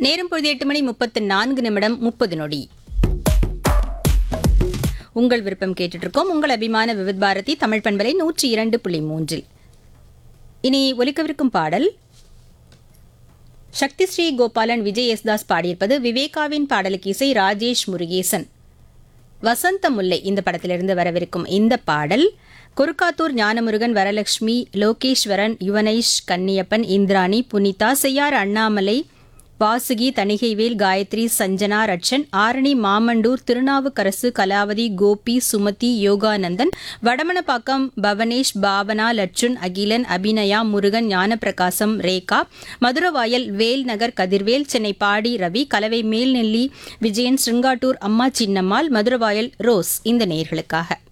நேரம் பொழுது எட்டு மணி முப்பத்து நான்கு நிமிடம் முப்பது நொடி உங்கள் விருப்பம் கேட்டுட்டு இருக்கோம் உங்கள் அபிமான விவித் பாரதி தமிழ் பண்பலை நூற்றி இரண்டு புள்ளி மூன்றில் இனி ஒலிக்கவிருக்கும் பாடல் சக்தி ஸ்ரீ கோபாலன் விஜய் யேசுதாஸ் பாடியிருப்பது விவேகாவின் பாடலுக்கு இசை ராஜேஷ் முருகேசன் வசந்த முல்லை இந்த படத்திலிருந்து வரவிருக்கும் இந்த பாடல் குருக்காத்தூர் ஞானமுருகன் வரலட்சுமி லோகேஸ்வரன் யுவனைஷ் கன்னியப்பன் இந்திராணி புனிதா செய்யார் அண்ணாமலை வாசுகி தணிகைவேல் காயத்ரி சஞ்சனா ரட்சன் ஆரணி மாமண்டூர் திருநாவுக்கரசு கலாவதி கோபி சுமதி யோகானந்தன் வடமணப்பாக்கம் பவனேஷ் பாவனா லட்சுன் அகிலன் அபிநயா முருகன் ஞானப்பிரகாசம் ரேகா மதுரவாயல் வேல் நகர் கதிர்வேல் சென்னை பாடி ரவி கலவை மேல்நெல்லி விஜயன் ஸ்ருங்காட்டூர் அம்மா சின்னம்மாள் மதுரவாயல் ரோஸ் இந்த நேர்களுக்காக